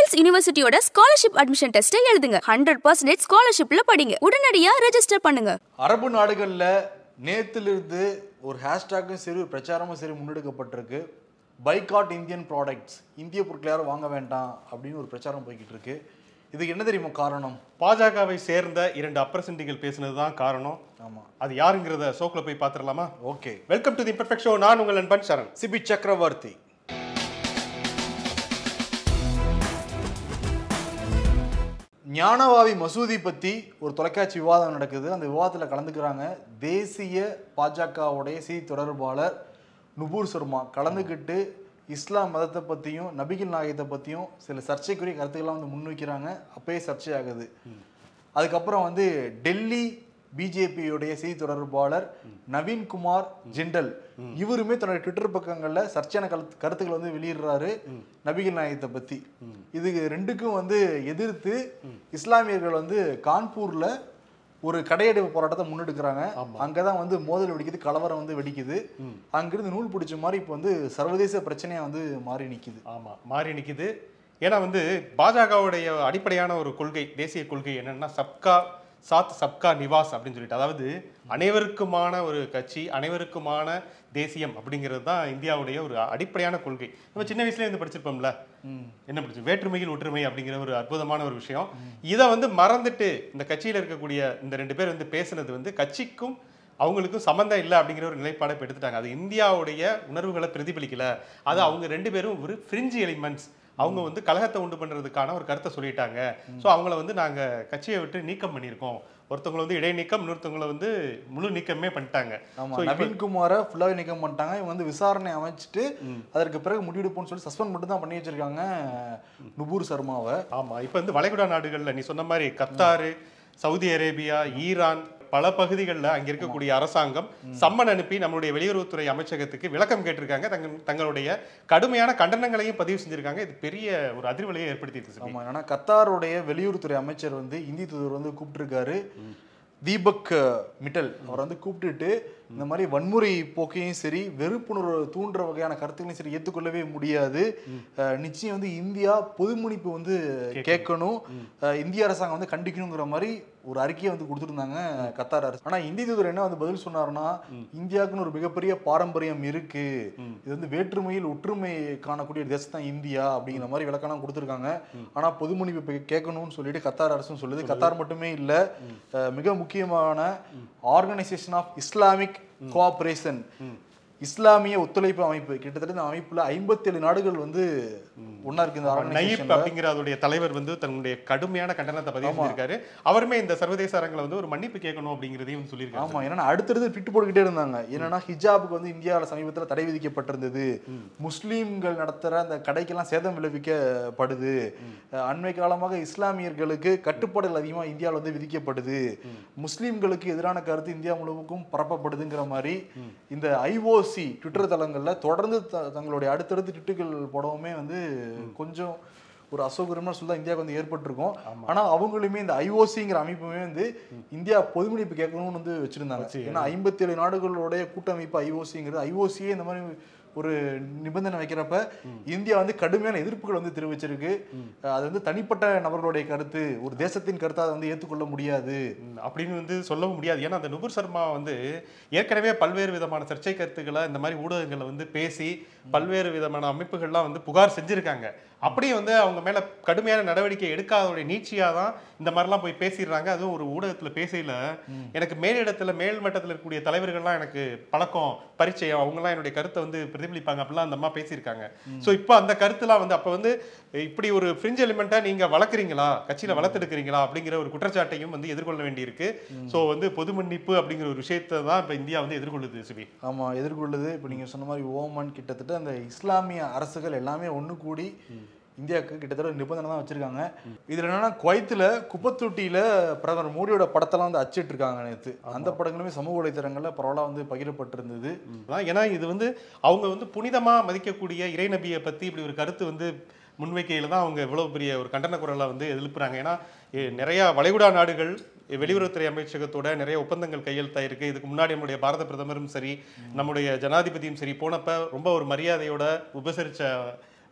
Wales யூனிவர்சிட்டியோட scholarship admission டெஸ்ட்டை எழுதுங்க hundred percentage ஸ்காலர்ஷிப்ல படிங்க உடனடியா ரெஜிஸ்டர் பண்ணுங்க அரபு நாடுகளில் நேத்திலிருந்து ஒரு ஹேஷ்டேக்கும் சரி ஒரு பிரச்சாரமும் சரி முன்னெடுக்கப்பட்டிருக்கு பைகாட் இந்தியன் ப்ராடக்ட்ஸ் இந்திய பொருட்கள் யாரும் வாங்க வேண்டாம் அப்படின்னு ஒரு பிரச்சாரம் போய்கிட்டு இருக்கு இதுக்கு என்ன தெரியுமா காரணம் பாஜகவை சேர்ந்த இரண்டு அப்ரசண்டிகள் பேசுனது தான் காரணம் ஆமாம் அது யாருங்கிறத சோக்கில் போய் பார்த்துடலாமா okay welcome to the perfect show நான் உங்கள் நண்பன் சரண் சிபி சக்கரவர்த்தி ஞானவாவி மசூதி பற்றி ஒரு தொலைக்காட்சி விவாதம் நடக்குது அந்த விவாதத்தில் கலந்துக்கிறாங்க தேசிய பாஜகவுடைய செய்தி தொடர்பாளர் நுபூர் சர்மா கலந்துக்கிட்டு இஸ்லாம் மதத்தை பற்றியும் நபிகள் நாயகத்தை பற்றியும் சில சர்ச்சைக்குரிய கருத்துக்கள்லாம் வந்து முன்வைக்கிறாங்க அப்பயே சர்ச்சை ஆகுது அதுக்கப்புறம் வந்து டெல்லி பிஜேபியுடைய செய்தி தொடர்பாளர் நவீன்குமார் ஜிண்டல் இவருமே தன்னுடைய ட்விட்டர் பக்கங்கள்ல சர்ச்சையான கருத்து கருத்துக்கள் வந்து வெளியிடுறாரு நபிகள் நாயகத்தை பத்தி இது ரெண்டுக்கும் வந்து எதிர்த்து இஸ்லாமியர்கள் வந்து கான்பூர்ல ஒரு கடையடைப்பு போராட்டத்தை முன்னெடுக்கிறாங்க அங்கதான் வந்து மோதல் வெடிக்குது கலவரம் வந்து வெடிக்குது அங்கிருந்து நூல் பிடிச்ச மாதிரி இப்போ வந்து சர்வதேச பிரச்சனையா வந்து மாறி நிக்குது ஆமா மாறி நிக்குது ஏன்னா வந்து பாஜகவுடைய அடிப்படையான ஒரு கொள்கை தேசிய கொள்கை என்னன்னா சப்கா சாத் சப்கா நிவாஸ் அப்படின்னு சொல்லிட்டு அதாவது அனைவருக்குமான ஒரு கட்சி அனைவருக்குமான தேசியம் அப்படிங்கிறது தான் இந்தியாவுடைய ஒரு அடிப்படையான கொள்கை நம்ம சின்ன வயசுல இருந்து படிச்சிருப்போம்ல என்ன படிச்சு வேற்றுமையில் ஒற்றுமை அப்படிங்கிற ஒரு அற்புதமான ஒரு விஷயம் இதை வந்து மறந்துட்டு இந்த கட்சியில இருக்கக்கூடிய இந்த ரெண்டு பேர் வந்து பேசுனது வந்து கட்சிக்கும் அவங்களுக்கும் சம்மந்தம் இல்லை அப்படிங்கிற ஒரு நிலைப்பாடை இப்போ எடுத்துட்டாங்க அது இந்தியாவுடைய உணர்வுகளை பிரதிபலிக்கல அது அவங்க ரெண்டு பேரும் ஒரு ஃப்ரிஞ்ச் எலிமெண்ட்ஸ் அவங்க வந்து கலகத்தை உண்டு பண்றதுக்கான ஒரு கருத்தை சொல்லிட்டாங்க ஸோ அவங்கள வந்து நாங்க கட்சியை விட்டு நீக்கம் பண்ணியிருக்கோம் ஒருத்தவங்களை வந்து இடைநீக்கம் இன்னொருத்தவங்களை வந்து முழு நீக்கமே பண்ணிட்டாங்க ஆமா So, இப்ப- நவீன்குமாரை ஃபுல்லாவே நீக்கம் பண்ணிட்டாங்க இவங்க வந்து விசாரணை அமைச்சிட்டு அதற்கு பிறகு முடிவெடுப்போம்னு சொல்லி சஸ்பெண்ட் மட்டும் தான் பண்ணி வச்சிருக்காங்க நுபூர் சர்மாவை ஆமா இப்போ வந்து வளைகுடா நாடுகள்ல நீ சொன்ன மாதிரி கத்தாரு சவுதி அரேபியா ஈரான் பல பகுதிகளில் அங்க இருக்கக்கூடிய அரசாங்கம் சம்மன் அனுப்பி நம்மளுடைய வெளியுறவுத்துறை அமைச்சகத்துக்கு விளக்கம் கேட்டிருக்காங்க தங்க தங்களுடைய கடுமையான கண்டனங்களையும் பதிவு செஞ்சிருக்காங்க இது பெரிய ஒரு அதிர்வலையை ஏற்படுத்தியிருக்கு சிபி. ஆமா ஏன்னா கத்தாருடைய வெளியுறவுத்துறை அமைச்சர் வந்து இந்தி தூதர் வந்து கூப்பிட்டுருக்காரு தீபக் மிட்டல் அவர் வந்து கூப்பிட்டுட்டு இந்த மாதிரி வன்முறை போக்கையும் சரி வெறுப்புணர்வு தூண்டுற வகையான கருத்துக்களையும் சரி ஏற்றுக்கொள்ளவே முடியாது அஹ், நிச்சயம் வந்து இந்தியா பொதுமுனிப்பு வந்து கேட்கணும் அஹ், இந்திய அரசாங்கம் வந்து கண்டிக்கணுங்கிற மாதிரி ஒரு அறிக்கையை வந்து கொடுத்துருந்தாங்க கத்தார் அரசு ஆனா இந்திய தூதர் என்ன வந்து பதில் சொன்னாருன்னா இந்தியாவுக்குன்னு ஒரு மிகப்பெரிய பாரம்பரியம் இருக்கு இது வந்து வேற்றுமையில் ஒற்றுமை காணக்கூடிய தேசம் தான் இந்தியா அப்படிங்கிற மாதிரி விளக்கம்லாம் கொடுத்துருக்காங்க ஆனா பொதுமொழிப்பு இப்ப கேட்கணும்னு சொல்லிட்டு கத்தார் அரசும் சொல்லுது கத்தார் மட்டுமே இல்ல அஹ், மிக முக்கியமான ஆர்கனைசேஷன் ஆஃப் இஸ்லாமிக் கோஆபரேஷன் இஸ்லாமிய ஒத்துழைப்பு அமைப்பு கிட்டத்தட்ட இந்த அமைப்புல ஐம்பத்தேழு நாடுகள் வந்து ஒண்ணா இருக்கு இந்த நயீப் ஆர்கனைசேஷன் அப்படிங்கிற அதோடைய தலைவர் வந்து தன்னுடைய கடுமையான கண்டனத்தை பதிவு செஞ்சிருக்காரு அவருமே இந்த சர்வதேச அரங்கில் வந்து ஒரு மன்னிப்பு கேட்கணும் அப்படிங்கிறதையும் வந்து சொல்லியிருக்காரு ஆமா ஏன்னா அடுத்தடுத்து ட்விட் போட்டுக்கிட்டே இருந்தாங்க என்னன்னா ஹிஜாபுக்கு வந்து இந்தியாவில் சமீபத்துல தடை விதிக்கப்பட்டிருந்தது முஸ்லீம்கள் நடத்துற அந்த கடைக்கெல்லாம் சேதம் விளைவிக்கப்படுது அஹ் அண்மை காலமாக இஸ்லாமியர்களுக்கு கட்டுப்பாடுகள் அதிகமா இந்தியாவில் வந்து விதிக்கப்படுது முஸ்லீம்களுக்கு எதிரான கருத்து இந்தியா முழுவதுக்கும் பரப்பப்படுதுங்கிற மாதிரி இந்த ஐஓசி ட்விட்டர் தளங்கள்ல தொடர்ந்து த- தங்களுடைய அடுத்தடுத்து ட்விட்டுகள் போடவுமே வந்து கொஞ்சம் ஒரு அசௌகரியமான சூழ்நிலை இந்தியாவுக்கு வந்து ஏற்பட்டிருக்கும் ஆனா அவங்களுமே இந்த ஐஓசிங்கிற அமைப்புமே வந்து இந்தியா பொதுமொழிப்பு கேட்கணும்னு வந்து வச்சிருந்தாங்க ஏன்னா ஐம்பத்தி ஏழு நாடுகளுடைய கூட்டமைப்பு ஐஓசிங்கிறது ஐஓசியே இந்த மாதிரி ஒரு நிபந்தனை வைக்கிறப்ப இந்தியா வந்து கடுமையான எதிர்ப்புகள் வந்து தெரிவிச்சிருக்கு அஹ் அது வந்து தனிப்பட்ட நபர்களுடைய கருத்து ஒரு தேசத்தின் கருத்தை அதை வந்து ஏற்றுக்கொள்ள முடியாது ம், அப்படின்னு வந்து சொல்லவும் முடியாது ஏன்னா அந்த நுபுர் சர்மா வந்து ஏற்கனவே பல்வேறு விதமான சர்ச்சை கருத்துக்களை இந்த மாதிரி ஊடகங்களை வந்து பேசி பல்வேறு விதமான அமைப்புகள்லாம் வந்து புகார் செஞ்சிருக்காங்க அப்படியே வந்து அவங்க மேல கடுமையான நடவடிக்கை எடுக்காதோடைய நீட்சியாக தான் இந்த மாதிரிலாம் போய் பேசிடுறாங்க அதுவும் ஒரு ஊடகத்துல பேசையில எனக்கு மேலிடத்துல மேல் மட்டத்தில் இருக்கக்கூடிய தலைவர்கள்லாம் எனக்கு பழக்கம் பரிச்சயம் அவங்கலாம் என்னுடைய கருத்தை வந்து பிரதிபலிப்பாங்க அப்படிலாம் அந்த அம்மா பேசியிருக்காங்க ஸோ இப்போ அந்த கருத்துலாம் வந்து அப்போ வந்து இப்படி ஒரு ஃப்ரிஞ்ச் எலிமெண்ட்டாக நீங்க வளர்க்குறீங்களா கட்சியில வளர்த்தெடுக்கிறீங்களா அப்படிங்கிற ஒரு குற்றச்சாட்டையும் வந்து எதிர்கொள்ள வேண்டியிருக்கு ஸோ வந்து பொது மன்னிப்பு அப்படிங்கிற ஒரு விஷயத்தை தான் இப்போ இந்தியா வந்து எதிர்கொள்ளுது சிபி ஆமா எதிர்கொள்ளுது இப்போ நீங்க சொன்ன மாதிரி ஓமன் கிட்டத்தட்ட அந்த இஸ்லாமிய அரசுகள் எல்லாமே ஒண்ணு கூடி இந்தியாவுக்கு கிட்டத்தட்ட நிபந்தனை தான் வச்சிருக்காங்க இதுல என்னன்னா குவைத்துல குப்பத்தொட்டியில பிரதமர் மோடியோட படத்தெல்லாம் வந்து அச்சிட்டு இருக்காங்க நேத்து அந்த படங்களுமே சமூக வலைத்தளங்கள்ல பரவலா வந்து பகிரப்பட்டிருந்தது அதான் ஏன்னா இது வந்து அவங்க வந்து புனிதமா மதிக்கக்கூடிய இறைநபியை பத்தி இப்படி ஒரு கருத்து வந்து முன்வைக்கையில தான் அவங்க இவ்வளவு பெரிய ஒரு கண்டன குரலை வந்து எழுப்புறாங்க ஏன்னா எ, நிறைய வளைகுடா நாடுகள் எ, வெளியுறவுத்துறை அமைச்சகத்தோட நிறைய ஒப்பந்தங்கள் கையெழுத்தாயிருக்கு இதுக்கு முன்னாடி நம்முடைய பாரத பிரதமரும் சரி நம்முடைய ஜனாதிபதியும் சரி போனப்ப ரொம்ப ஒரு மரியாதையோட உபசரிச்ச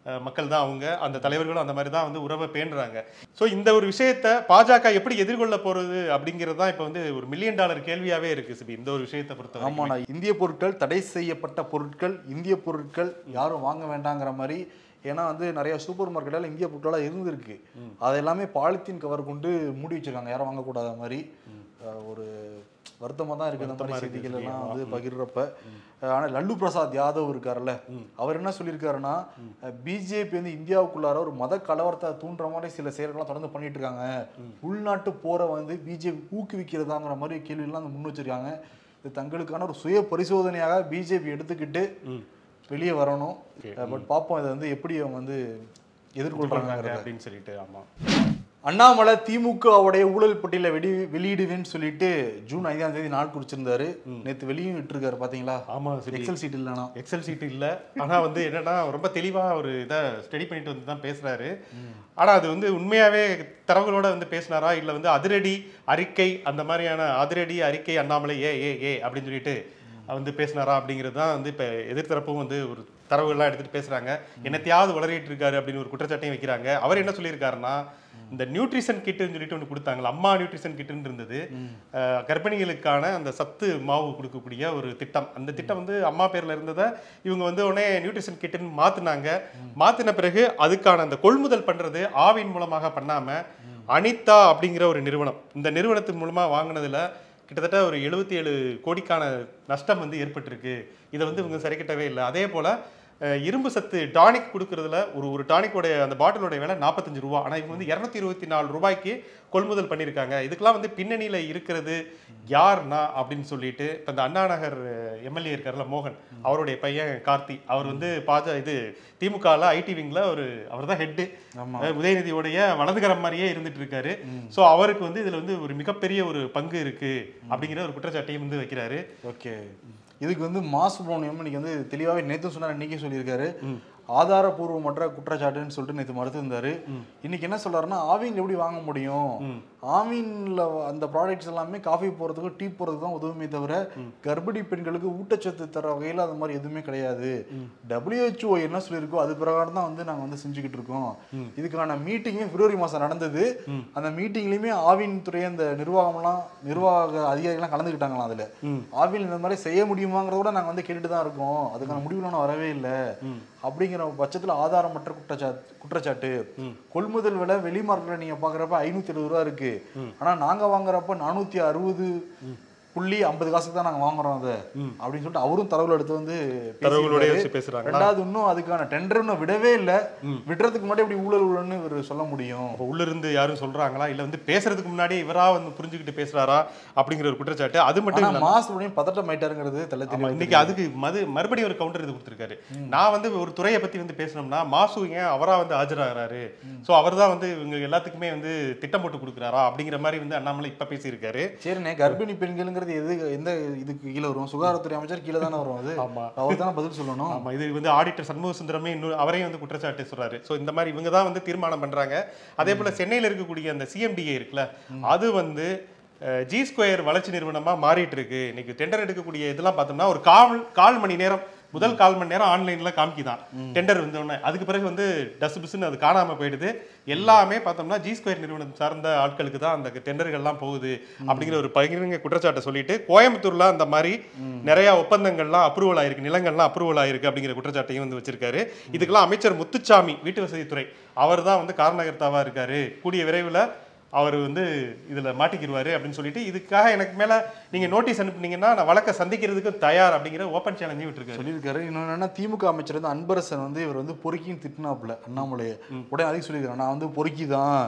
அஹ், மக்கள் தான் அவங்க அந்த தலைவர்களும் அந்த மாதிரி தான் வந்து உறவை பேணுறாங்க ஸோ இந்த ஒரு விஷயத்த பாஜக எப்படி எதிர்கொள்ள போறது அப்படிங்கிறது தான் இப்போ வந்து ஒரு மில்லியன் டாலர் கேள்வியாவே இருக்கு சிபி இந்த ஒரு விஷயத்தை பொறுத்த வரைக்கும். ஆமாண்ணா இந்திய பொருட்கள் தடை செய்யப்பட்ட பொருட்கள் இந்திய பொருட்கள் யாரும் வாங்க வேண்டாங்கிற மாதிரி ஏன்னா வந்து நிறைய சூப்பர் மார்க்கெட்டில் இந்திய பொருட்களாக இருந்திருக்கு அதை எல்லாமே பாலித்தீன் கவர் கொண்டு மூடி வச்சிருக்காங்க யாரும் வாங்கக்கூடாத மாதிரி அஹ் ஒரு வருத்தமாக தான் இருக்கு இந்த மாதிரி வருத்தமா இருக்கு செய்திகள் எல்லாம் ஆமா. வந்து பகிர்றப்ப ஆனால் லல்லு பிரசாத் யாதவ் இருக்காருல்ல அவர் என்ன சொல்லியிருக்காருன்னா பிஜேபி வந்து இந்தியாவுக்குள்ளார ஒரு மத கலவரத்தை தூண்டுற மாதிரி சில செயல்கள்லாம் தொடர்ந்து பண்ணிட்டு இருக்காங்க உள்நாட்டு போரை வந்து பிஜேபி ஊக்குவிக்கிறதாங்கிற மாதிரி கேள்வியெல்லாம் வந்து முன் வச்சிருக்காங்க இது தங்களுக்கான ஒரு சுய பரிசோதனையாக பிஜேபி எடுத்துக்கிட்டு வெளியே வரணும் பட் பார்ப்போம் இதை வந்து எப்படி அவங்க வந்து எதிர்கொள்றாங்க அப்படின்னு சொல்லிட்டு ஆமா அண்ணாமலை திமுகவுடைய ஊழல் பட்டியலை வெடி வெளியிடுவேன்னு சொல்லிட்டு ஜூன் ஐந்தாம் தேதி நாள் குறிச்சிருந்தாரு நேத்து வெளியும் விட்டுருக்காரு பாத்தீங்களா ஆமா சிபி எக்ஸல் சீட் இல்லைனா எக்ஸல் சீட் இல்ல ஆனா வந்து என்னன்னா ரொம்ப தெளிவா ஒரு இதை ஸ்டடி பண்ணிட்டு வந்து தான் பேசுறாரு ஆனா அது வந்து உண்மையாவே தரவுகளோட வந்து பேசினாரா இல்ல வந்து அதிரடி அறிக்கை அந்த மாதிரியான அதிரடி அறிக்கை அண்ணாமலை ஏ ஏ ஏ அப்படின்னு சொல்லிட்டு வந்து பேசினாரா அப்படிங்கிறது தான் வந்து இப்ப எதிர்த்தரப்பும் வந்து ஒரு தரவுகள்லாம் எடுத்துட்டு பேசுறாங்க என்னத்தையாவது வளரிட்டு இருக்காரு அப்படின்னு ஒரு குற்றச்சாட்டையும் வைக்கிறாங்க அவர் என்ன சொல்லியிருக்காருன்னா இந்த நியூட்ரிஷன் கிட்டுன்னு சொல்லிட்டு ஒன்று கொடுத்தாங்களா அம்மா நியூட்ரிஷன் கிட்டுன்னு இருந்தது அஹ், கர்ப்பிணிகளுக்கான அந்த சத்து மாவு கொடுக்கக்கூடிய ஒரு திட்டம் அந்த திட்டம் வந்து அம்மா பேர்ல இருந்ததை இவங்க வந்து உடனே நியூட்ரிஷன் கிட்டுன்னு மாத்துனாங்க மாத்தின பிறகு அதுக்கான அந்த கொள்முதல் பண்றது ஆவின் மூலமாக பண்ணாம அனிதா அப்படிங்கிற ஒரு நிறுவனம் இந்த நிறுவனத்தின் மூலமா வாங்கினதுல கிட்டத்தட்ட ஒரு எழுபத்தி ஏழு கோடிக்கான நஷ்டம் வந்து ஏற்பட்டிருக்கு இதை வந்து இவங்க சரி கட்டவே இல்லை அதே போல அஹ், இரும்பு சத்து டானிக் கொடுக்கறதுல ஒரு ஒரு டானிக்கோடைய அந்த பாட்டிலோட விலை நாற்பத்தஞ்சு ரூபா ஆனால் இவங்க வந்து இரநூத்தி இருபத்தி நாலு ரூபாய்க்கு கொள்முதல் பண்ணியிருக்காங்க இதுக்கெல்லாம் வந்து பின்னணியில் இருக்கிறது யார்னா அப்படின்னு சொல்லிட்டு இப்போ இந்த அண்ணா நகர் எம்எல்ஏ இருக்கார்ல மோகன் அவருடைய பையன் கார்த்தி அவர் வந்து பாஜ இது திமுகவில் ஐடி விங்கில் ஒரு அவர் தான் ஹெட்டு ஆமா. உதயநிதியோடைய வலதுகரம் மாதிரியே இருந்துட்டு இருக்காரு ஸோ அவருக்கு வந்து இதுல வந்து ஒரு மிகப்பெரிய ஒரு பங்கு இருக்கு அப்படிங்கிற ஒரு குற்றச்சாட்டையும் வந்து வைக்கிறாரு ஓகே இதுக்கு வந்து மா சுப்ரமணியம் இன்னைக்கு வந்து தெளிவாகவே நேத்து சொன்னார் இன்னைக்கு சொல்லியிருக்காரு ஆதாரபூர்வமற்ற குற்றச்சாட்டுன்னு சொல்லிட்டு நேற்று மறுத்திருந்தாரு இன்னைக்கு என்ன சொல்றாருன்னா ஆவின் எப்படி வாங்க முடியும் ஆவின்ல அந்த ப்ராடக்ட்ஸ் எல்லாமே காஃபி போறதுக்கு டீ போறதுக்கு தான் உதவுமே தவிர கர்ப்பிணி பெண்களுக்கு ஊட்டச்சத்து தர வகையில் அது மாதிரி எதுவுமே கிடையாது WHO என்ன சொல்லியிருக்கோ அது பிரகாரம் தான் வந்து நாங்க வந்து செஞ்சுக்கிட்டு இருக்கோம் இதுக்கான மீட்டிங்கே பிப்ரவரி மாசம் நடந்தது அந்த மீட்டிங்லயுமே ஆவின் துறை அந்த நிர்வாகம்லாம் நிர்வாக அதிகாரிகள்லாம் கலந்துக்கிட்டாங்களாம் அதுல ஆவின் இந்த மாதிரி செய்ய முடியுமாங்கிறத கூட நாங்க வந்து கேட்டுட்டு தான் இருக்கோம் அதுக்கான முடிவுலாம் வரவே இல்லை அப்படிங்கிற பட்சத்துல ஆதாரமற்ற குற்றச்சாட்டு குற்றச்சாட்டு கொள்முதல் விலை வெளி மார்க்கெட்ல நீங்க பாக்குறப்ப ஐநூத்தி எழுபது ரூபா இருக்கு ஆனா நாங்க வாங்குறப்ப நானூத்தி அறுபது புள்ளி ஐம்பது காசுக்கு தான் நாங்க வாங்குறோம் அதை அப்படின்னு சொல்லிட்டு அவரும் தரவுகள் எடுத்து வந்து தரவுகளோட பேசியிருக்காரு. வச்சு பேசுறாங்களா? ரெண்டாவது இன்னும் அதுக்கான டெண்டர் இன்னும் விடவே இல்லை விடுறதுக்கு முன்னாடி இப்படி ஊழல் ஊழல்னு இவர் சொல்ல முடியும் அப்போ உள்ள இருந்து யாரும் சொல்றாங்களா இல்ல வந்து பேசுறதுக்கு முன்னாடி இவரா வந்து புரிஞ்சுக்கிட்டு பேசுறாரா அப்படிங்கிற ஒரு குற்றச்சாட்டு அது மட்டும் ஆனா இல்ல மாசு உடனே பதட்டம் ஆயிட்டாருங்கிறது தெல்ல ஆமா, தெரியும் இன்னைக்கு அதுக்கு மது மறுபடியும் ஒரு கவுண்டர் இது கொடுத்துருக்காரு நான் வந்து ஒரு துறையை பத்தி வந்து பேசணும்னா மாசு ஏன் அவரா வந்து ஆஜராகிறாரு சோ அவர் தான் வந்து இவங்க எல்லாத்துக்குமே வந்து திட்டம் போட்டு கொடுக்குறாரா அப்படிங்கிற மாதிரி வந்து அண்ணாமலை இப்ப பேசியிருக்காரு சரிண்ணே கர்ப்பிணி பெண்களுங்கிறது எது எந்த இதுக்கு கீழே வரும் சுகாதாரத்துறை அமைச்சர் கீழே தானே வரும் அது ஆமா. அவர் தானே பதில் சொல்லணும் ஆமா இது வந்து ஆடிட்டர் சண்முக சுந்தரமே இன்னும் அவரையும் வந்து குற்றச்சாட்டு சொல்றாரு சோ இந்த மாதிரி இவங்க தான் வந்து தீர்மானம் பண்றாங்க அதே போல சென்னையில இருக்கக்கூடிய அந்த சிஎம்டிஏ இருக்குல்ல அது வந்து ஜி ஸ்கொயர் வளர்ச்சி நிறுவனமா மாறிட்டு இருக்கு இன்னைக்கு டெண்டர் எடுக்கக்கூடிய இதெல்லாம் பார்த்தோம்னா ஒரு கால் கால் மணி நேரம் முதல் கால் மணி நேரம் ஆன்லைன்ல காமிக்குதான் டெண்டர் வந்தோடனே அதுக்கு பிறகு வந்து டஸ் பிஸ்ன்னு அது காணாம போயிடுது எல்லாமே பார்த்தோம்னா ஜி ஸ்கொயர் நிறுவனம் சார்ந்த ஆட்களுக்கு தான் அந்த டெண்டர்கள்லாம் போகுது அப்படிங்கிற ஒரு பகிரங்க குற்றச்சாட்டை சொல்லிட்டு கோயம்புத்தூர்ல அந்த மாதிரி நிறைய ஒப்பந்தங்கள்லாம் அப்ரூவல் ஆயிருக்கு நிலங்கள்லாம் அப்ரூவல் ஆயிருக்கு அப்படிங்கிற குற்றச்சாட்டையும் வந்து வச்சிருக்காரு இதுக்கெல்லாம் அமைச்சர் முத்துச்சாமி வீட்டு வசதித்துறை அவர் தான் வந்து காரணகர்த்தாவா இருக்காரு கூடிய விரைவில் அவர் வந்து இதுல மாட்டிக்கிடுவாரு அப்படின்னு சொல்லிட்டு இதுக்காக எனக்கு மேல நீங்க நோட்டீஸ் அனுப்புனீங்கன்னா நான் வழக்க சந்திக்கிறதுக்கு தயார் அப்படிங்கிற ஓப்பன் சேலஞ்சையும் விட்டுருக்காரு சொல்லியிருக்காரு இன்னொன்று என்ன திமுக அமைச்சர் வந்து அன்பரசன் வந்து இவர் வந்து பொறுக்கின்னு திட்டினாப்புல அண்ணாமலையை உடனே அதுக்கு சொல்லியிருக்காரு நான் வந்து பொறுக்கி தான்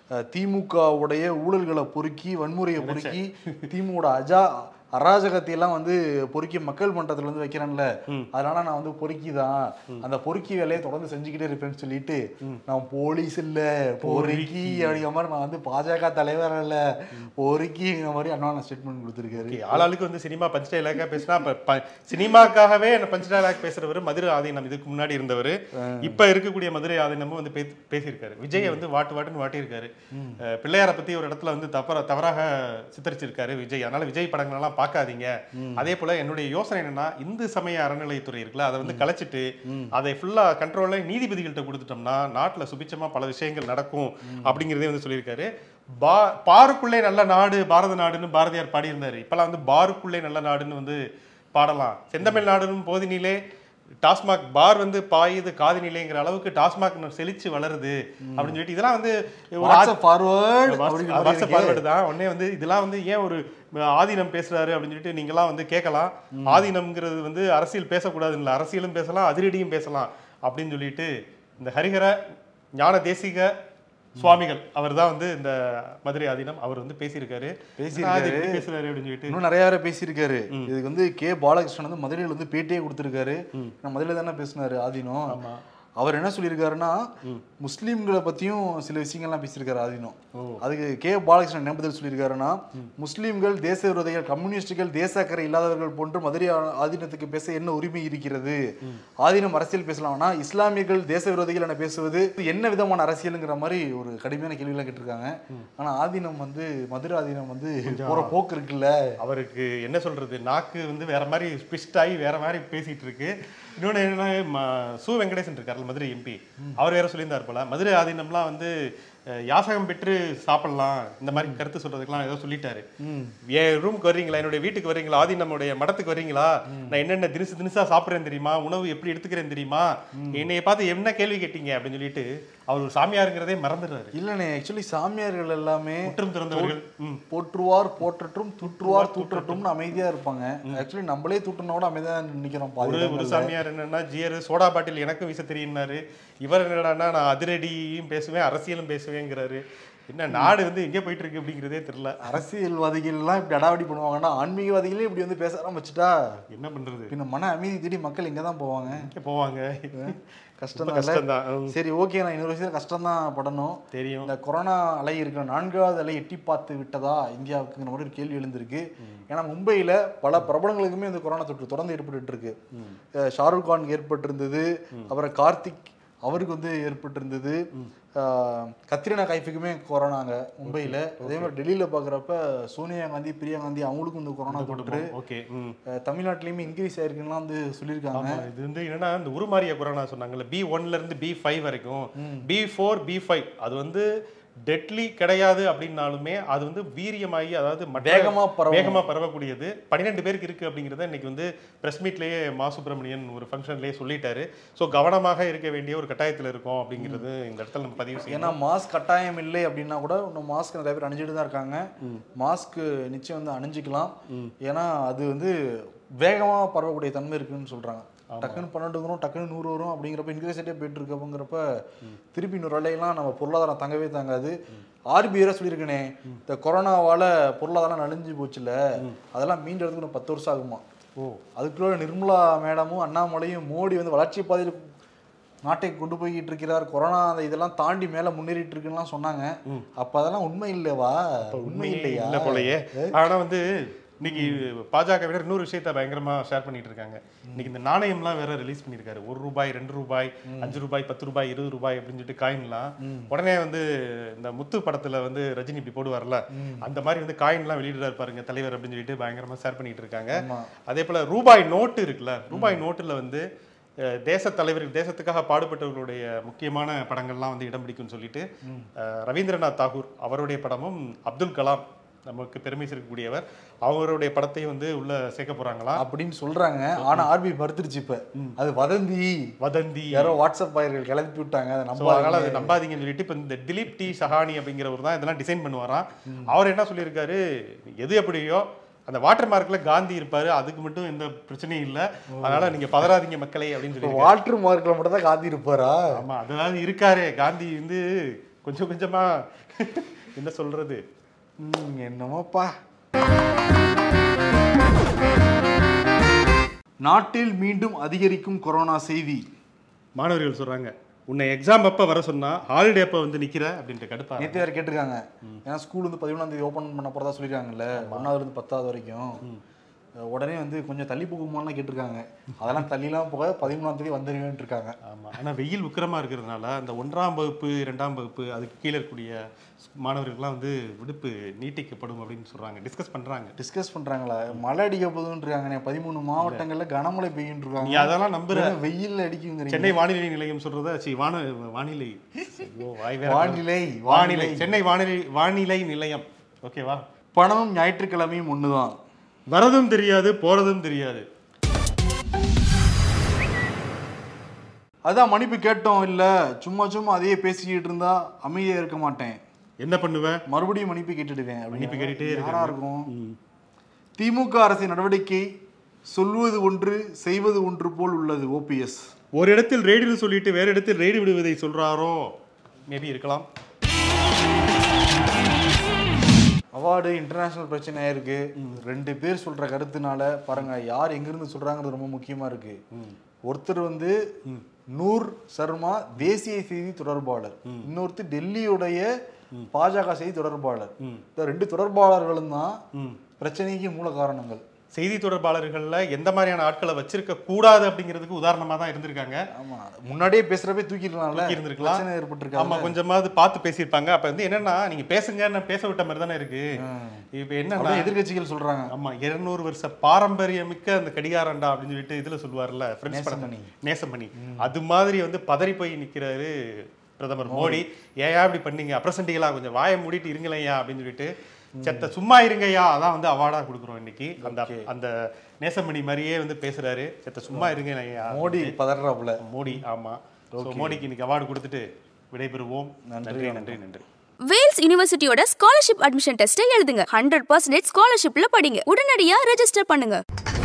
திமுகவுடைய ஊழல்களை பொறுக்கி வன்முறையை பொறுக்கி திமுக அஜா அராஜகத்தை எல்லாம் வந்து பொறுக்கி மக்கள் மன்றத்துல வந்து வைக்கிறேன்ல அதனால நான் வந்து பொறுக்கி தான் அந்த பொறுக்கி வேலையை தொடர்ந்து செஞ்சுக்கிட்டே இருப்பேன்னு சொல்லிட்டு நான் போலீஸ் இல்ல பொறுக்கி அப்படிங்கிற மாதிரி நான் வந்து பாஜக தலைவர் இல்ல பொறுக்கிங்கிற மாதிரி அண்ணா ஸ்டேட்மெண்ட் கொடுத்துருக்காரு Okay, ஆளாளுக்கு வந்து சினிமா பஞ்ச் டைலாக்கா பேசினா அப்ப ப- சினிமாக்காகவே என்ன பஞ்ச் டைலாக் பேசுறவர் மதுரை ஆதீனம் இதுக்கு முன்னாடி இருந்தவர் இப்ப இருக்கக்கூடிய மதுரை ஆதீனமும் வந்து பே- பேசியிருக்காரு விஜயை வந்து வாட்டு வாட்டுன்னு வாட்டியிருக்காரு அஹ் பிள்ளையாரை பத்தி ஒரு இடத்துல வந்து தவற தவறாக சித்தரிச்சிருக்காரு விஜய் அதனால விஜய் படங்கள் எல்லாம் பார்க்காதீங்க அதே போல என்னுடைய யோசனை என்னன்னா இந்து சமய அறநிலையத்துறை இருக்குல்ல அதை வந்து கலைச்சிட்டு அதை ஃபுல்லா கண்ட்ரோல்ல நீதிபதிகள்கிட்ட கொடுத்துட்டோம்னா நாட்டுல சுபிச்சமா பல விஷயங்கள் நடக்கும் அப்படிங்கிறதே வந்து சொல்லியிருக்காரு பா பாருக்குள்ளே நல்ல நாடு பாரத நாடுன்னு பாரதியார் பாடியிருந்தாரு இப்பெல்லாம் வந்து பாருக்குள்ளே நல்ல நாடுன்னு வந்து பாடலாம் செந்தமிழ் நாடுன்னு போதினிலே டாஸ்மாக் பார் வந்து பாயுது காதினிலேங்கிற அளவுக்கு டாஸ்மாக் செழிச்சு வளருது அப்படின்னு சொல்லிட்டு இதெல்லாம் வந்து ஒரு ஆ- WhatsApp forward WhatsApp WhatsApp forward தான் உடனே வந்து இதெல்லாம் வந்து ஏன் ஒரு ஆதீனம் பேசுறாரு அப்படின்னு சொல்லிட்டு நீங்களாம் வந்து கேட்கலாம் ஆதீனம்ங்கிறது வந்து அரசியல் பேசக்கூடாது இல்லை அரசியலும் பேசலாம் அதிரடியும் பேசலாம் அப்படின்னு சொல்லிட்டு இந்த ஹரிஹர ஞான தேசிக சுவாமிகள் அவர் தான் வந்து இந்த மதுரை ஆதீனம் அவர் வந்து பேசியிருக்காரு பேசியிருக்காரு. அது எப்படி பேசுறாரு அப்படின்னு சொல்லிட்டு இன்னும் நிறைய பேர் பேசியிருக்காரு இதுக்கு வந்து கே பாலகிருஷ்ணன் வந்து மதுரையில் வந்து பேட்டியே கொடுத்துருக்காரு நான் மதுரையில் தானே பேசினாரு ஆதீனம் அவர் என்ன சொல்லியிருக்காருன்னா முஸ்லீம்களை பத்தியும் சில விஷயங்கள்லாம் பேசியிருக்காரு ஆதீனம் அதுக்கு கே பாலகிருஷ்ணன் என்ன பதில் சொல்லியிருக்காருன்னா முஸ்லீம்கள் தேச விரோதிகள் கம்யூனிஸ்டுகள் தேச அக்கறை இல்லாதவர்கள் போன்று மதுரை ஆ- ஆதீனத்துக்கு பேச என்ன உரிமை இருக்கிறது ஆதீனம் அரசியல் பேசலாம்னா இஸ்லாமியர்கள் தேச விரோதிகள் என பேசுவது என்ன விதமான அரசியலுங்கிற மாதிரி ஒரு கடுமையான கேள்வியெல்லாம் கேட்டிருக்காங்க ஆனா ஆதீனம் வந்து மதுரை ஆதீனம் வந்து போற போக்கு இருக்குல்ல அவருக்கு என்ன சொல்றது நாக்கு வந்து வேற மாதிரி ஸ்பிஸ்ட் ஆகி வேற மாதிரி பேசிட்டு இருக்கு இன்னொன்று என்னன்னா ம- சு வெங்கடேசன் இருக்கார்ல மதுரை எம்பி அவர் வேற சொல்லியிருந்தார் போல மதுரை ஆதீனம்லாம் வந்து அஹ், யாசகம் பெற்று சாப்பிடலாம் இந்த மாதிரி கருத்து சொல்றதுக்கெல்லாம் ஏதோ சொல்லிட்டாரு என் ரூமுக்கு வர்றீங்களா என்னுடைய வீட்டுக்கு வர்றீங்களா ஆதீனமுடைய மடத்துக்கு வர்றீங்களா நான் என்னென்ன தினுசு தினுசா சாப்பிட்றேன் தெரியுமா உணவு எப்படி எடுத்துக்கிறேன் தெரியுமா என்னைய பார்த்து என்ன கேள்வி கேட்டீங்க அப்படின்னு சொல்லிட்டு அவர் ஒரு சாமியாருங்கிறதே மறந்துடுறாரு இல்லண்ணே ஆக்சுவலி சாமியார்கள் எல்லாமே முற்றும் திறந்தவர்கள் ம் போற்றுவார் போற்றட்டும் தூற்றுவார் தூற்றட்டும்னு அமைதியா இருப்பாங்க ஆக்சுவலி நம்மளே தூட்டினோட அமைதியா நிக்கிறோம் பாதி ஒரு ஒரு இடங்கள்ல. சாமியார் என்னன்னா ஜியர் சோடா பாட்டில் எனக்கும் வீச தெரியும்னாரு இவர் என்னடான்னா நான் அதிரடியும் பேசுவேன் அரசியலும் பேசுவேங்கிறாரு என்ன நாடு வந்து எங்கே போயிட்டு இருக்கு அப்படிங்கிறதே தெரியல அரசியல்வாதிகள் எல்லாம் இப்படி அடாவடி பண்ணுவாங்கன்னா ஆன்மீகவாதிகளே இப்படி வந்து பேச ஆரம்பிச்சுட்டா என்ன பண்றது பின்ன மன அமைதி தேடி மக்கள் எங்க தான் போவாங்க எங்கே போவாங்க கஷ்டம் ரொம்ப தான் கஷ்டம்தான் ம், சரி ஓகே நான் இன்னொரு விஷயம் கஷ்டம் தான் படணும் தெரியும் இந்த கொரோனா அலை இருக்கிற நான்காவது அலை எட்டி பார்த்து விட்டதா இந்தியாவுக்குங்கிற மாதிரி ஒரு கேள்வி எழுந்திருக்கு ஏன்னா மும்பையில் பல பிரபலங்களுக்குமே இந்த கொரோனா தொற்று தொடர்ந்து ஏற்பட்டு இருக்கு அஹ் ஷாருக் கான் ஏற்பட்டிருந்தது அப்புறம் கார்த்திக் அவருக்கு வந்து ஏற்பட்டிருந்தது அஹ் கத்ரினா கைஃபுக்குமே கொரோனாங்க மும்பையில் அதே மாதிரி டெல்லியில் பார்க்குறப்ப சோனியா காந்தி பிரியா காந்தி அவங்களுக்கும் இந்த கொரோனா தொற்று ஓகே ம் அஹ் தமிழ்நாட்டிலையுமே இன்க்ரீஸ் ஆயிருக்குன்னா வந்து சொல்லியிருக்காங்க ஆமா இது வந்து என்னன்னா இந்த உருமாறிய கொரோனா சொன்னாங்கல்ல பி ஒன்ல இருந்து பி ஃபைவ் வரைக்கும் பி ஃபோர் பி ஃபைவ் அது வந்து டெட்லி கிடையாது அப்படின்னாலுமே அது வந்து வீரியமாகி அதாவது மற்ற- வேகமா பரவும். வேகமா பரவக்கூடியது பன்னிரெண்டு பேருக்கு இருக்கு அப்படிங்கிறத இன்னைக்கு வந்து பிரஸ் மீட்லயே மா சுப்பிரமணியன் ஒரு ஃபங்க்ஷன்லயே சொல்லிட்டாரு ஸோ கவனமாக இருக்க வேண்டிய ஒரு கட்டாயத்தில் இருக்கும் அப்படிங்கிறது இந்த இடத்துல நம்ம பதிவு செய்யணும் ஏன்னா மாஸ்க் கட்டாயம் இல்லை அப்படின்னா கூட இன்னும் மாஸ்க் நிறைய பேர் அணிஞ்சிட்டு தான் இருக்காங்க மாஸ்க் நிச்சயம் வந்து அணிஞ்சிக்கலாம் ஏன்னா அது வந்து வேகமா பரவக்கூடிய தன்மை இருக்குன்னு சொல்றாங்க டக்குன்னு பன்னெண்டு வரும் டக்குன்னு நூறு வரும் அப்படிங்கிறப்ப இன்க்ரீஸே போயிட்டு இருக்கு அப்படிங்கிறப்ப திருப்பி இன்னொரு வேலையெல்லாம் நம்ம பொருளாதாரம் தங்கவே தாங்காது ஆர்பிஐ சொல்லியிருக்கனே இந்த கொரோனாவால பொருளாதாரம் நலிஞ்சு போச்சுல அதெல்லாம் மீண்டறதுக்கு இன்னும் பத்து வருஷம் ஆகுமா ஓ அதுக்குள்ள நிர்மலா மேடமும் அண்ணாமலையும் மோடி வந்து வளர்ச்சி பாதையில் நாட்டை கொண்டு போய்கிட்டு இருக்கிறார் கொரோனா அந்த இதெல்லாம் தாண்டி மேல முன்னேறிட்டு இருக்குன்னு சொன்னாங்க அப்ப அதெல்லாம் உண்மை இல்லைவா உண்மை இல்லையா இல்ல போலயே ஆனா வந்து இன்னைக்கு பாஜக விட இன்னொரு விஷயத்த பயங்கரமா ஷேர் பண்ணிட்டு இருக்காங்க இன்னைக்கு இந்த நாணயம்லாம் வேற ரிலீஸ் பண்ணிருக்காரு ஒரு ரூபாய் ரெண்டு ரூபாய் அஞ்சு ரூபாய் பத்து ரூபாய் இருபது ரூபாய் அப்படின்னு சொல்லிட்டு காயின்லாம் உடனே வந்து இந்த முத்து படத்துல வந்து ரஜினி இப்படி போடுவார்ல அந்த மாதிரி வந்து காயின்லாம் வெளியிடுறாரு பாருங்க தலைவர் அப்படின்னு சொல்லிட்டு பயங்கரமா ஷேர் பண்ணிட்டு இருக்காங்க ஆமா. அதே போல ரூபாய் நோட்டு இருக்குல்ல ரூபாய் நோட்டுல வந்து அஹ், தேச தலைவர்கள் தேசத்துக்காக பாடுபட்டவர்களுடைய முக்கியமான படங்கள்லாம் வந்து இடம் பிடிக்கும்னு சொல்லிட்டு அஹ், ரவீந்திரநாத் தாகூர் அவருடைய படமும் அப்துல் கலாம் நமக்கு பெருமை சேர்க்கக்கூடியவர் அவருடைய படத்தையும் வந்து உள்ள சேர்க்க போறாங்களாம் அப்படின்னு சொல்றாங்க ஆனா ஆர்பிஐ மறுத்துருச்சு இப்ப அது வதந்தி வதந்தி யாரோ வாட்ஸ்அப் பயிர்கள் கிளப்பி விட்டாங்க அதை So, அதனால நம்ப அதை நம்பாதீங்கன்னு சொல்லிட்டு இப்போ இந்த திலீப் டி சஹானி அப்படிங்கிறவர் தான் இதெல்லாம் டிசைன் பண்ணுவாராம் அவர் என்ன சொல்லியிருக்காரு எது எப்படியோ அந்த வாட்டர் மார்க்ல காந்தி இருப்பாரு அதுக்கு மட்டும் எந்த பிரச்சனையும் இல்லை அதனால நீங்க பதறாதீங்க மக்களே அப்படின்னு சொல்லி வாட்டர் மார்க்ல மட்டும் தான் காந்தி இருப்பாரா ஆமா அதாவது இருக்காரு காந்தி வந்து கொஞ்சம் கொஞ்சமா என்ன சொல்றது ம், என்னமோப்பா நாட்டில் மீண்டும் அதிகரிக்கும் கொரோனா செய்தி மாணவர்கள் சொல்றாங்க உன்னை எக்ஸாம் அப்ப வர சொன்னா ஹாலிடே அப்ப வந்து நிக்கிற அப்படின்ட்டு கடுப்பா நேற்று வேறு கேட்டிருக்காங்க ஏன்னா ஸ்கூல் வந்து பதிமூணாம் தேதி ஓப்பன் பண்ண போறதா சொல்லியிருக்காங்கல்ல ஒன்றாவது இருந்து பத்தாவது வரைக்கும் உடனே வந்து கொஞ்சம் தள்ளி போகுமாலாம் கேட்டிருக்காங்க அதெல்லாம் தள்ளிலாம் போக பதிமூணாம் தேதி வந்துருவேன்ட்டு இருக்காங்க ஆமா ஆனா வெயில் உக்கிரமா இருக்கிறதுனால அந்த ஒன்றாம் வகுப்பு இரண்டாம் வகுப்பு அதுக்கு கீழே இருக்கக்கூடிய மாணவர்களுக்கெல்லாம் வந்து விடுப்பு நீட்டிக்கப்படும் அப்படின்னு சொல்றாங்க டிஸ்கஸ் பண்றாங்க டிஸ்கஸ் பண்றாங்களா மழை அடிக்க போகுதுன்னு இருக்காங்க பதிமூணு மாவட்டங்கள்ல கனமழை பெய்யும் நீ இருக்காங்க அதெல்லாம் நம்புற வெறும் வெயில் அடிக்குங்கிறீங்க சென்னை வானிலை நிலையம் சொல்றத சி வான வானிலை ஐயோ, வாய் வேற வானிலை வானிலை சென்னை வானிலை வானிலை நிலையம் ஓகேவா பணமும் ஞாயிற்றுக்கிழமையும் ஒண்ணுதான் வரதும் தெரியாது போறதும் தெரியாது அதான் மன்னிப்பு கேட்டோம் இல்ல சும்மா சும்மா அதையே பேசிக்கிட்டு இருந்தா அமைதியா இருக்க மாட்டேன் என்ன பண்ணுவ மறுபடியும் மன்னிப்பு கேட்டுடுவேன் மன்னிப்பு கேட்டுட்டே யாரா இருக்காங்க. இருக்கும் திமுக அரசின் நடவடிக்கை சொல்வது ஒன்று செய்வது ஒன்று போல் உள்ளது ஓபிஎஸ் ஒரு இடத்தில் ரெய்டுன்னு சொல்லிட்டு வேற இடத்தில் ரெய்டு விடுவதை சொல்றாரோ மேபி இருக்கலாம் அவார்டு இன்டர்நேஷனல் பிரச்சனையா இருக்கு ரெண்டு பேர் சொல்ற கருத்துனால பாருங்க யார் எங்கிருந்து சொல்றாங்கிறது ரொம்ப முக்கியமா இருக்கு ஒருத்தர் வந்து நூர் சர்மா தேசிய செய்தி தொடர்பாளர் இன்னொருத்தர் டெல்லியுடைய பாஜக செய்தி தொடர்பாளர் இந்த ரெண்டு தொடர்பாளர்களும் தான் பிரச்சனைக்கு மூல காரணங்கள் செய்தி தொடர்பாளர்கள்ல எந்த மாதிரியான ஆட்களை வச்சிருக்க கூடாது அப்படிங்கிறதுக்கு உதாரணமா தான் இருந்திருக்காங்க ஆமா முன்னாடியே பேசுறப்ப தூக்கிடலாம்ல தூக்கி இருந்திருக்கலாம். பிரச்சனை ஏற்பட்டிருக்காங்க ஆமா கொஞ்சமாவது பார்த்து பேசியிருப்பாங்க அப்ப வந்து என்னன்னா நீங்க பேசுங்க நான் பேச விட்ட மாதிரி தானே இருக்கு இப்ப என்னன்னா அப்படியே எதிர்க்கட்சிகள் சொல்றாங்க ஆமா இருநூறு வருஷ பாரம்பரியமிக்க அந்த கடிகாரண்டா அப்படின்னு சொல்லிட்டு இதுல சொல்லுவார்ல ஃப்ரெண்ட்ஸ் நேசமணி. படம் நேசமணி அது மாதிரி வந்து பதறி போய் நிக்கிறாரு பிரதமர் மோடி ஏயா இப்படி பண்ணீங்க அப்ரசண்டிகளா கொஞ்சம் வாயை மூடிட்டு இருங்களேயா அப்படின்னு சொல்லிட்டு செத்த சும்மா இருங்கய்யா அதான் வந்து அவார்டா கொடுக்குறோம் இன்னைக்கு அந்த அந்த நேசமணி மாதிரியே வந்து பேசுறாரு செத்த சும்மா இருங்கய்யா மோடி பதறாப்புல மோடி ஆமா So, மோடிக்கு இன்னைக்கு அவார்டு கொடுத்துட்டு விடைபெறுவோம் நன்றி நன்றி நன்றி வேல்ஸ் யுனிவர்சிட்டியோட ஸ்காலர்ஷிப் அட்மிஷன் டெஸ்ட்டை எழுதுங்க ஹண்ட்ரட் பர்சன்டேஜ் ஸ்காலர்ஷிப்ல படிங்க உடனடியா ரெஜிஸ்டர் பண்ணுங்க